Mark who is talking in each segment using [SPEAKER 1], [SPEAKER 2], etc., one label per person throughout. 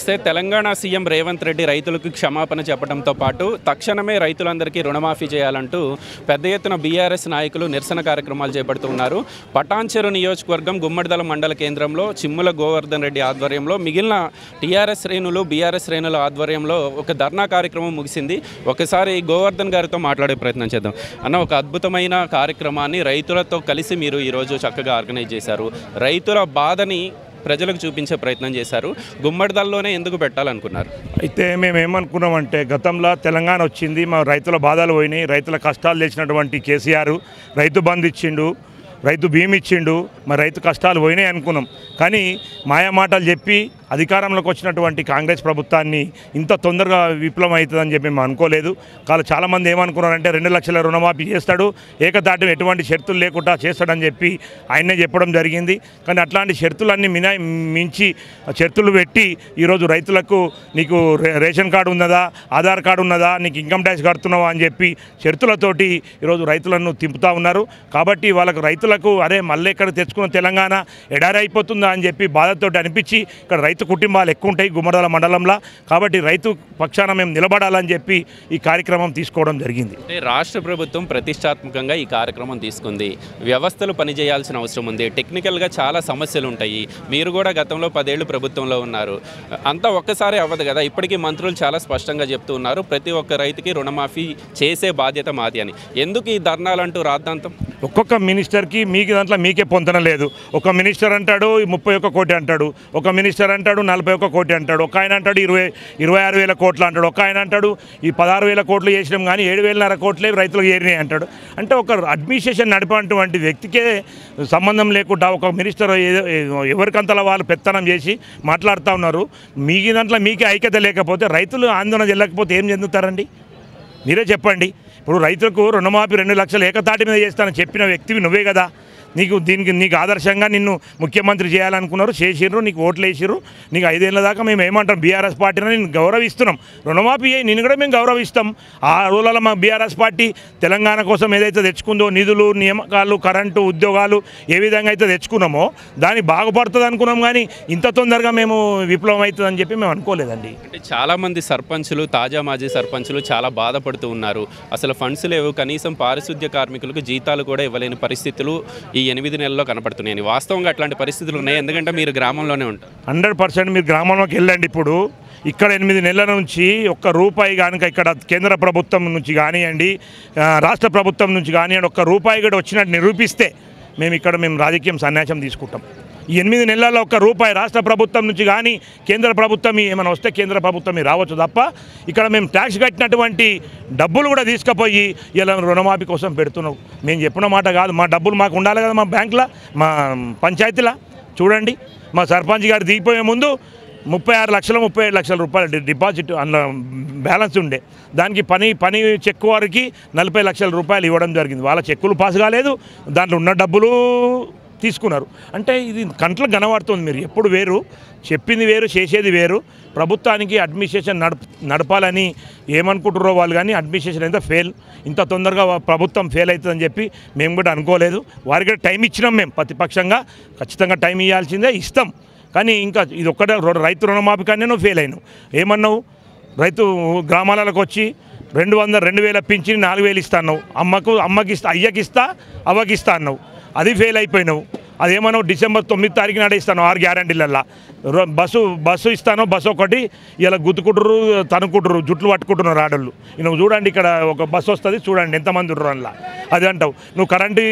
[SPEAKER 1] చూస్తే తెలంగాణ సీఎం రేవంత్ రెడ్డి రైతులకు క్షమాపణ చెప్పడంతో పాటు తక్షణమే రైతులందరికీ రుణమాఫీ చేయాలంటూ పెద్ద ఎత్తున బీఆర్ఎస్ నాయకులు నిరసన కార్యక్రమాలు చేపడుతున్నారు పటాన్చెరు నియోజకవర్గం గుమ్మడిదల మండల కేంద్రంలో చిమ్ముల గోవర్ధన్ రెడ్డి ఆధ్వర్యంలో మిగిలిన టీఆర్ఎస్ శ్రేణులు బీఆర్ఎస్ శ్రేణుల ఆధ్వర్యంలో ఒక ధర్నా కార్యక్రమం ముగిసింది ఒకసారి గోవర్ధన్ గారితో మాట్లాడే ప్రయత్నం చేద్దాం అన్న ఒక అద్భుతమైన కార్యక్రమాన్ని రైతులతో కలిసి మీరు ఈరోజు చక్కగా ఆర్గనైజ్ చేశారు రైతుల బాధని ప్రజలకు చూపించే ప్రయత్నం చేశారు గుమ్మడిదల్లోనే ఎందుకు పెట్టాలనుకున్నారు
[SPEAKER 2] అయితే మేము ఏమనుకున్నామంటే గతంలో తెలంగాణ వచ్చింది మా రైతుల బాధలు పోయినాయి రైతుల కష్టాలు తెచ్చినటువంటి కేసీఆర్ రైతు బంధు ఇచ్చిండు రైతు భీమ్ ఇచ్చిండు మరి రైతు కష్టాలు పోయినాయి అనుకున్నాం కానీ మాయమాటలు చెప్పి అధికారంలోకి వచ్చినటువంటి కాంగ్రెస్ ప్రభుత్వాన్ని ఇంత తొందరగా విప్లవం అవుతుందని చెప్పి మేము అనుకోలేదు కాదు చాలామంది ఏమనుకున్నారంటే రెండు లక్షల రుణమాఫీ చేస్తాడు ఏకతాటి ఎటువంటి షరతులు లేకుండా చేస్తాడని చెప్పి ఆయనే చెప్పడం జరిగింది కానీ అట్లాంటి షరతులన్నీ మినా మించి షరతులు పెట్టి ఈరోజు రైతులకు నీకు రే- రేషన్ కార్డు ఉన్నదా ఆధార్ కార్డు ఉన్నదా నీకు ఇన్కమ్ ట్యాక్స్ కడుతున్నావా అని చెప్పి షరతులతోటి ఈరోజు రైతులను తింపుతా ఉన్నారు కాబట్టి వాళ్ళకు రైతులకు అరే మళ్ళీ ఇక్కడ తెచ్చుకున్న తెలంగాణ ఎడారి అయిపోతుందా అని చెప్పి బాధతోటి అనిపించి ఇక్కడ రైతు కుటుంబాలు ఎక్కువ ఉంటాయి గుమ్మడాల మండలంలో కాబట్టి రైతు పక్షాన మేము నిలబడాలని చెప్పి ఈ కార్యక్రమం తీసుకోవడం జరిగింది
[SPEAKER 1] అంటే రాష్ట్ర ప్రభుత్వం ప్రతిష్టాత్మకంగా ఈ కార్యక్రమం తీసుకుంది వ్యవస్థలు పనిచేయాల్సిన అవసరం ఉంది టెక్నికల్గా చాలా సమస్యలు ఉంటాయి మీరు కూడా గతంలో పదేళ్ళు ప్రభుత్వంలో ఉన్నారు అంతా ఒక్కసారి అవ్వదు కదా ఇప్పటికీ మంత్రులు చాలా స్పష్టంగా చెప్తూ ఉన్నారు ప్రతి ఒక్క రైతుకి రుణమాఫీ చేసే బాధ్యత మాది అని ఎందుకు ఈ ధర్నాలంటూ రాద్దాంతం
[SPEAKER 2] ఒక్కొక్క మినిస్టర్కి మీకు దాంట్లో మీకే పొంతన లేదు ఒక మినిస్టర్ అంటాడు ముప్పై ఒక్క కోటి అంటాడు ఒక మినిస్టర్ అంటాడు నలభై ఒక్క కోటి అంటాడు ఒక ఆయన అంటాడు ఇరవై ఇరవై ఆరు వేల కోట్లు అంటాడు ఒక ఆయన అంటాడు ఈ పదహారు వేల కోట్లు చేసినాం కానీ ఏడు వేలన్నర కోట్లే రైతులకు ఏరినాయి అంటాడు అంటే ఒక అడ్మినిస్ట్రేషన్ నడిపేటువంటి వ్యక్తికే సంబంధం లేకుండా ఒక మినిస్టర్ ఏదో- ఏదో- ఎవరికంతలా వాళ్ళు పెత్తనం చేసి మాట్లాడుతూ ఉన్నారు మీ దాంట్లో మీకే ఐక్యత లేకపోతే రైతులు ఆందోళన చెల్లకపోతే ఏం చెందుతారండి మీరే చెప్పండి ఇప్పుడు రైతులకు రుణమాఫీ రెండు లక్షలు ఏకతాటి మీద చేస్తానని చెప్పిన వ్యక్తివి నువ్వే కదా నీకు దీనికి నీకు ఆదర్శంగా నిన్ను ముఖ్యమంత్రి చేయాలనుకున్నారు చేసిర్రు నీకు ఓట్లు వేసిర్రు నీకు ఐదేళ్ల దాకా మేము ఏమంటాం బీఆర్ఎస్ పార్టీని నేను గౌరవిస్తున్నాం రుణమాఫీ అయ్యి నిన్ను కూడా మేము గౌరవిస్తాం ఆ రోజులలో మా బీఆర్ఎస్ పార్టీ తెలంగాణ కోసం ఏదైతే తెచ్చుకుందో నిధులు నియామకాలు కరెంటు ఉద్యోగాలు ఏ విధంగా అయితే తెచ్చుకున్నామో దాన్ని బాగుపడుతుంది అనుకున్నాం కానీ ఇంత తొందరగా మేము విప్లవం అవుతుందని చెప్పి మేము అనుకోలేదండి
[SPEAKER 1] అంటే చాలామంది సర్పంచులు తాజా మాజీ సర్పంచులు చాలా బాధపడుతూ ఉన్నారు అసలు ఫండ్స్ లేవు కనీసం పారిశుద్ధ్య కార్మికులకు జీతాలు కూడా ఇవ్వలేని పరిస్థితులు ఈ ఎనిమిది నెలల్లో కనపడుతున్నాయి వాస్తవంగా అట్లాంటి పరిస్థితులు ఉన్నాయి ఎందుకంటే మీరు గ్రామంలోనే ఉంటారు
[SPEAKER 2] హండ్రెడ్ పర్సెంట్ మీరు గ్రామంలోకి వెళ్ళండి ఇప్పుడు ఇక్కడ ఎనిమిది నెలల నుంచి ఒక్క రూపాయి కనుక ఇక్కడ కేంద్ర ప్రభుత్వం నుంచి కానివ్వండి ఆ, రాష్ట్ర ప్రభుత్వం నుంచి కానివ్వండి ఒక్క రూపాయి కూడా వచ్చినట్టు నిరూపిస్తే మేము ఇక్కడ మేము రాజకీయం సన్యాసం తీసుకుంటాం ఈ ఎనిమిది నెలల్లో ఒక్క రూపాయి రాష్ట్ర ప్రభుత్వం నుంచి కానీ కేంద్ర ప్రభుత్వం ఏమైనా వస్తే కేంద్ర ప్రభుత్వం రావచ్చు తప్ప ఇక్కడ మేము ట్యాక్స్ కట్టినటువంటి డబ్బులు కూడా తీసుకుపోయి ఇలా రుణమాఫీ కోసం పెడుతున్నాం మేము చెప్పిన మాట కాదు మా డబ్బులు మాకు ఉండాలి కదా మా బ్యాంకులో మా పంచాయతీలో చూడండి మా సర్పంచ్ గారు దిగిపోయే ముందు ముప్పై ఆరు లక్షల ముప్పై ఏడు లక్షల రూపాయల డి- డిపాజిట్ అందులో బ్యాలెన్స్ ఉండే దానికి పని పని చెక్ వారికి నలభై లక్షల రూపాయలు ఇవ్వడం జరిగింది వాళ్ళ చెక్కులు పాస్ కాలేదు దాంట్లో ఉన్న డబ్బులు తీసుకున్నారు అంటే ఇది కంట్లో కనబడుతుంది మీరు ఎప్పుడు వేరు చెప్పింది వేరు చేసేది వేరు ప్రభుత్వానికి అడ్మినిస్ట్రేషన్ నడప నడపాలని ఏమనుకుంటున్నారో వాళ్ళు కానీ అడ్మినిస్ట్రేషన్ అయితే ఫెయిల్ ఇంత తొందరగా వా- ప్రభుత్వం ఫెయిల్ అవుతుందని చెప్పి మేము కూడా అనుకోలేదు వారికి కూడా టైం ఇచ్చినాం మేము ప్రతిపక్షంగా ఖచ్చితంగా టైం ఇవ్వాల్సిందే ఇస్తాం కానీ ఇంకా ఇది ఒక్కటే రో- రైతు రుణమాఫీ కానీ నువ్వు ఫెయిల్ అయినావు ఏమన్నావు రైతు గ్రామాలకు వచ్చి రెండు వందల రెండు వేల పింఛని నాలుగు వేలు ఇస్తా అన్నావు అమ్మకు అమ్మకి ఇస్తా అయ్యకి ఇస్తా అవ్వకి ఇస్తా అన్నావు అది ఫెయిల్ అయిపోయినావు అదేమన్నావు డిసెంబర్ తొమ్మిది తారీఖు నాడే ఇస్తాను ఆరు గ్యారంటీలల్లా రో- బస్సు బస్సు ఇస్తాను బస్సు ఒకటి ఇలా గుద్దుకుంటురు తనుకుంటురు జుట్లు పట్టుకుంటున్నారు ఆడళ్ళు నువ్వు చూడండి ఇక్కడ ఒక బస్సు వస్తుంది చూడండి ఎంతమంది ఉన్నారు అందులో అది అంటావు నువ్వు కరెంటు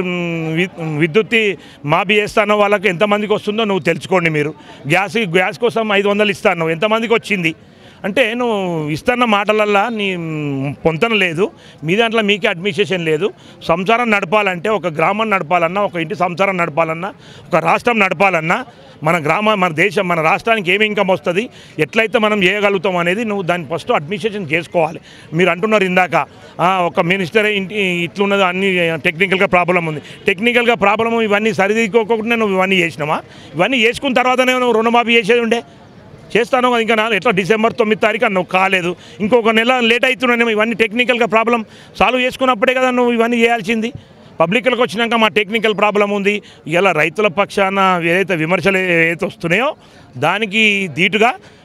[SPEAKER 2] విద్యుత్ మాబీ వేస్తానో వాళ్ళకి ఎంతమందికి వస్తుందో నువ్వు తెలుసుకోండి మీరు గ్యాస్ గ్యాస్ కోసం ఐదు వందలు ఇస్తాను ఎంతమందికి వచ్చింది అంటే నువ్వు ఇస్తున్న మాటలల్లా నీ మ్, పొంతన లేదు మీ దాంట్లో మీకే అడ్మినిస్ట్రేషన్ లేదు సంసారం నడపాలంటే ఒక గ్రామం నడపాలన్నా ఒక ఇంటి సంసారం నడపాలన్నా ఒక రాష్ట్రం నడపాలన్నా మన గ్రామ మన దేశం మన రాష్ట్రానికి ఏమి ఇన్కమ్ వస్తుంది ఎట్లయితే మనం చేయగలుగుతాం అనేది నువ్వు దాన్ని ఫస్ట్ అడ్మినిస్ట్రేషన్ చేసుకోవాలి మీరు అంటున్నారు ఇందాక "ఆ, ఒక మినిస్టర్ ఇంటి ఇట్లున్నది అన్ని టెక్నికల్గా ప్రాబ్లం ఉంది టెక్నికల్గా ప్రాబ్లం ఇవన్నీ సరిదిద్దుకోకుండా నువ్వు ఇవన్నీ చేసినావా ఇవన్నీ చేసుకున్న తర్వాతనే నువ్వు రుణమాఫీ చేసేది ఉండే చేస్తాను ఇంకా నా ఎట్లా డిసెంబర్ తొమ్మిది తారీఖు నువ్వు కాలేదు ఇంకొక నెల లేట్ అవుతున్నానేమో ఇవన్నీ టెక్నికల్గా ప్రాబ్లం సాల్వ్ చేసుకున్నప్పుడే కదా నువ్వు ఇవన్నీ చేయాల్సింది పబ్లిక్లకు వచ్చినాక మా టెక్నికల్ ప్రాబ్లం ఉంది ఇలా రైతుల పక్షాన ఏదైతే విమర్శలు ఏదైతే వస్తున్నాయో దానికి ధీటుగా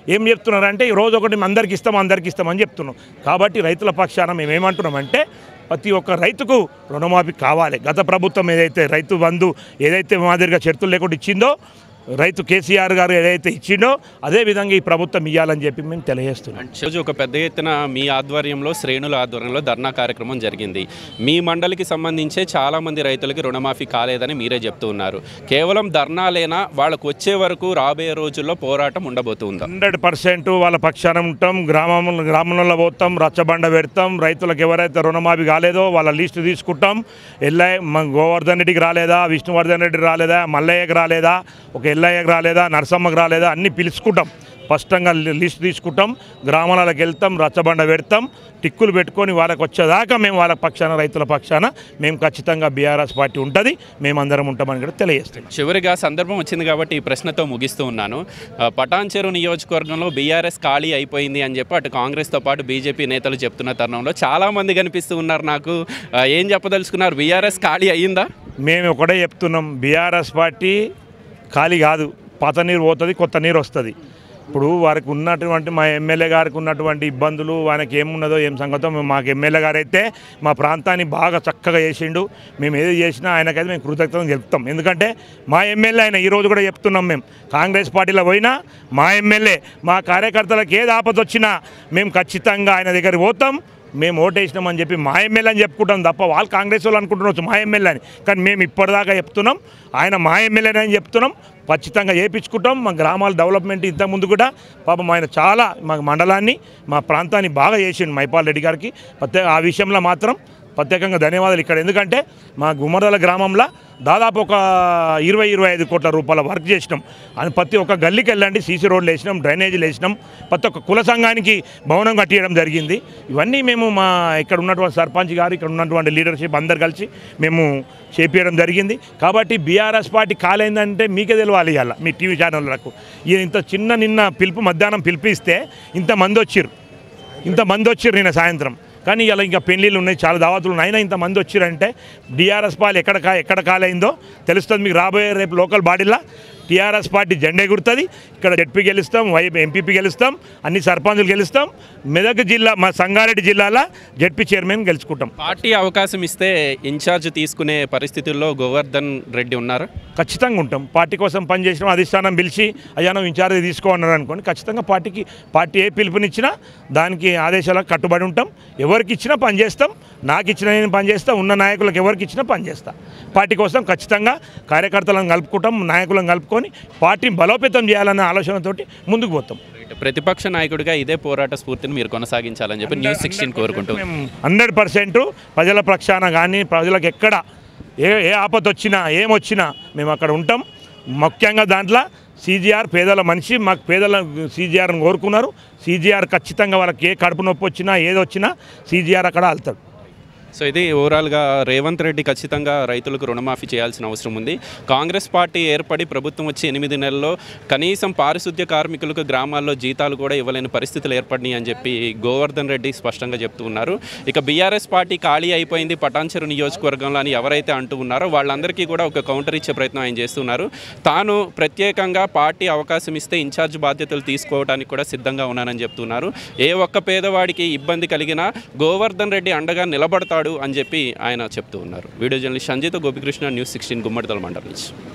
[SPEAKER 2] ఏం చెప్తున్నారంటే ఈ రోజు ఒకటి అందరికి ఇస్తాం అందరికి ఇస్తామని చెప్తున్నాం కాబట్టి రైతుల పక్షాన మేము ఏమంటున్నామంటే ప్రతి ఒక్క రైతుకు రుణమాఫీ కావాలి గత ప్రభుత్వం ఏదైతే రైతు బంధు ఏదైతే మాదిరిగా షరతులు లేకుండా ఇచ్చిందో రైతు కేసీఆర్ గారు ఏదైతే ఇచ్చిండో అదే విధంగా ఈ ప్రభుత్వం ఇవ్వాలని చెప్పి మేము తెలియజేస్తున్నాం
[SPEAKER 1] రోజు ఒక పెద్ద ఎత్తున మీ ఆధ్వర్యంలో శ్రేణుల ఆధ్వర్యంలో ధర్నా కార్యక్రమం జరిగింది మీ మండలికి సంబంధించే చాలా మంది రైతులకి రుణమాఫీ కాలేదని మీరే చెప్తూ ఉన్నారు కేవలం ధర్నాలేనా వాళ్ళకు వచ్చే వరకు రాబోయే రోజుల్లో పోరాటం ఉండబోతుందా
[SPEAKER 2] హండ్రెడ్ పర్సెంట్ వాళ్ళ పక్షాన ఉంటాం గ్రామం గ్రామంలో పోతాం రచ్చబండ పెడతాం రైతులకు ఎవరైతే రుణమాఫీ కాలేదో వాళ్ళ లిస్టు తీసుకుంటాం ఎల్లయ్య మన గోవర్ధన్ రెడ్డికి రాలేదా విష్ణువర్ధన్ రెడ్డికి రాలేదా మల్లయ్యకి రాలేదా ఒక ఎల్లయ్యకి రాలేదా నరసమ్మకి రాలేదా అన్నీ పిలుచుకుంటాం స్పష్టంగా లి- లిస్ట్ తీసుకుంటాం గ్రామాలకు వెళ్తాం రచ్చబండ పెడతాం టిక్కులు పెట్టుకొని వాళ్ళకి వచ్చేదాకా మేము వాళ్ళ పక్షాన రైతుల పక్షాన మేము ఖచ్చితంగా బీఆర్ఎస్ పార్టీ ఉంటుంది మేమందరం ఉంటామని కూడా తెలియజేస్తున్నాం
[SPEAKER 1] చివరిగా సందర్భం వచ్చింది కాబట్టి ఈ ప్రశ్నతో ముగిస్తూ ఉన్నాను ఆ, పటాన్చెరు నియోజకవర్గంలో బీఆర్ఎస్ ఖాళీ అయిపోయింది అని చెప్పి అటు కాంగ్రెస్తో పాటు బీజేపీ నేతలు చెప్తున్న తరుణంలో చాలా మంది కనిపిస్తూ ఉన్నారు నాకు ఆ, ఏం చెప్పదలుచుకున్నారు బీఆర్ఎస్ ఖాళీ అయ్యిందా
[SPEAKER 2] మేము ఒకటే చెప్తున్నాం బీఆర్ఎస్ పార్టీ ఖాళీ కాదు పాత నీరు పోతుంది కొత్త నీరు వస్తుంది ఇప్పుడు వారికి ఉన్నటువంటి మా ఎమ్మెల్యే గారికి ఉన్నటువంటి ఇబ్బందులు ఆయనకి ఏమున్నదో ఏం సంగతో మేము మాకు ఎమ్మెల్యే గారు అయితే మా ప్రాంతాన్ని బాగా చక్కగా చేసిండు మేము ఏది చేసినా ఆయనకైతే మేము కృతజ్ఞతలు చెప్తాం ఎందుకంటే మా ఎమ్మెల్యే ఆయన ఈరోజు కూడా చెప్తున్నాం మేము కాంగ్రెస్ పార్టీలో పోయినా మా ఎమ్మెల్యే మా కార్యకర్తలకు ఏది ఆపద వచ్చినా మేము ఖచ్చితంగా ఆయన దగ్గరికి పోతాం మేము ఓటేసినామని చెప్పి మా ఎమ్మెల్యే అని చెప్పుకుంటాం తప్ప వాళ్ళు కాంగ్రెస్ వాళ్ళు అనుకుంటున్నారు మా ఎమ్మెల్యే అని కానీ మేము ఇప్పటిదాకా చెప్తున్నాం ఆయన మా ఎమ్మెల్యే అని చెప్తున్నాం ఖచ్చితంగా చేయించుకుంటాం మా గ్రామాల డెవలప్మెంట్ ఇంతకుముందు కూడా పాపం ఆయన చాలా మా మండలాన్ని మా ప్రాంతాన్ని బాగా చేసిండు మైపాల్ రెడ్డి గారికి ప్రత్యేక ఆ విషయంలో మాత్రం ప్రత్యేకంగా ధన్యవాదాలు ఇక్కడ ఎందుకంటే మా గుమ్మరాల గ్రామంలో దాదాపు ఒక ఇరవై ఇరవై ఐదు కోట్ల రూపాయల వర్క్ చేసినాం అని ప్రతి ఒక్క గల్లీకి వెళ్ళండి సీసీ రోడ్లు వేసినాం డ్రైనేజీలు వేసినాం ప్రతి ఒక్క కుల సంఘానికి భవనం కట్టియడం జరిగింది ఇవన్నీ మేము మా ఇక్కడ ఉన్నటువంటి సర్పంచ్ గారు ఇక్కడ ఉన్నటువంటి లీడర్షిప్ అందరు కలిసి మేము చేపించడం జరిగింది కాబట్టి బీఆర్ఎస్ పార్టీ కాలేందంటే మీకే తెలియాలి ఇవాళ మీ టీవీ ఛానళ్ళకు ఈ ఇంత చిన్న నిన్న పిలుపు మధ్యాహ్నం పిలిపిస్తే ఇంతమంది వచ్చిర్రు ఇంతమంది వచ్చిర్రు నిన్న సాయంత్రం కానీ ఇలా ఇంకా పెళ్ళిళ్ళు ఉన్నాయి చాలా దావతులు ఉన్నాయి అయినా ఇంతమంది వచ్చిరంటే డిఆర్ఎస్ పాలు ఎక్కడ కా ఎక్కడ కాలైందో తెలుస్తుంది మీకు రాబోయే రేపు లోకల్ బాడీలో టీఆర్ఎస్ పార్టీ జెండా ఎగురుతుంది ఇక్కడ జెడ్పీ గెలుస్తాం వై ఎంపీపీ గెలుస్తాం అన్ని సర్పంచులు గెలుస్తాం మెదక్ జిల్లా మా సంగారెడ్డి జిల్లాలో జెడ్పీ చైర్మన్ గెలుచుకుంటాం
[SPEAKER 1] పార్టీ అవకాశం ఇస్తే ఇన్ఛార్జ్ తీసుకునే పరిస్థితుల్లో గోవర్ధన్ రెడ్డి ఉన్నారు
[SPEAKER 2] ఖచ్చితంగా ఉంటాం పార్టీ కోసం పనిచేసిన అధిష్టానం పిలిచి అయ్యా నువ్వు ఇన్ఛార్జ్ తీసుకో అన్నారు అనుకోండి ఖచ్చితంగా పార్టీకి పార్టీ ఏ పిలుపునిచ్చినా దానికి ఆదేశాలకు కట్టుబడి ఉంటాం ఎవరికి ఇచ్చినా పని చేస్తాం నాకు ఇచ్చిన నేను పని చేస్తా ఉన్న నాయకులకు ఎవరికి ఇచ్చినా పని చేస్తా పార్టీ కోసం ఖచ్చితంగా కార్యకర్తలను కలుపుకుంటాం నాయకులను కలుపుకొని పార్టీని బలోపేతం చేయాలన్న ఆలోచనతోటి ముందుకు పోతాం
[SPEAKER 1] ప్రతిపక్ష నాయకుడిగా ఇదే పోరాట స్ఫూర్తిని మీరు కొనసాగించాలని చెప్పి న్యూస్ సిక్స్టీన్ కోరుకుంటూ
[SPEAKER 2] మేము హండ్రెడ్ పర్సెంట్ ప్రజల పక్షాన కానీ ప్రజలకు ఎక్కడ ఏ ఏ ఆపద వచ్చినా ఏమొచ్చినా మేము అక్కడ ఉంటాం ముఖ్యంగా దాంట్లో సీజీఆర్ పేదల మనిషి మాకు పేదల సీజీఆర్ని కోరుకున్నారు సీజీఆర్ ఖచ్చితంగా వాళ్ళకి ఏ కడుపు నొప్పి వచ్చినా ఏది వచ్చినా సీజీఆర్ అక్కడ వెళ్తాడు
[SPEAKER 1] సో ఇది ఓవరాల్గా రేవంత్ రెడ్డి ఖచ్చితంగా రైతులకు రుణమాఫీ చేయాల్సిన అవసరం ఉంది కాంగ్రెస్ పార్టీ ఏర్పడి ప్రభుత్వం వచ్చి ఎనిమిది నెలల్లో కనీసం పారిశుద్ధ్య కార్మికులకు గ్రామాల్లో జీతాలు కూడా ఇవ్వలేని పరిస్థితులు ఏర్పడినాయి అని చెప్పి గోవర్ధన్ రెడ్డి స్పష్టంగా చెప్తూ ఉన్నారు ఇక బీఆర్ఎస్ పార్టీ ఖాళీ అయిపోయింది పటాన్చెరు నియోజకవర్గంలో అని ఎవరైతే అంటూ ఉన్నారో వాళ్ళందరికీ కూడా ఒక కౌంటర్ ఇచ్చే ప్రయత్నం ఆయన చేస్తున్నారు తాను ప్రత్యేకంగా పార్టీ అవకాశం ఇస్తే ఇన్ఛార్జ్ బాధ్యతలు తీసుకోవడానికి కూడా సిద్ధంగా ఉన్నానని చెప్తున్నారు ఏ ఒక్క పేదవాడికి ఇబ్బంది కలిగినా గోవర్ధన్ రెడ్డి అండగా నిలబడతాడు అని చెప్పి ఆయన చెప్తూ ఉన్నారు వీడియో జర్నలిస్ట్ సంజయ్తో గోపికృష్ణ న్యూస్ సిక్స్టీన్ గుమ్మడితల మండలం నుంచి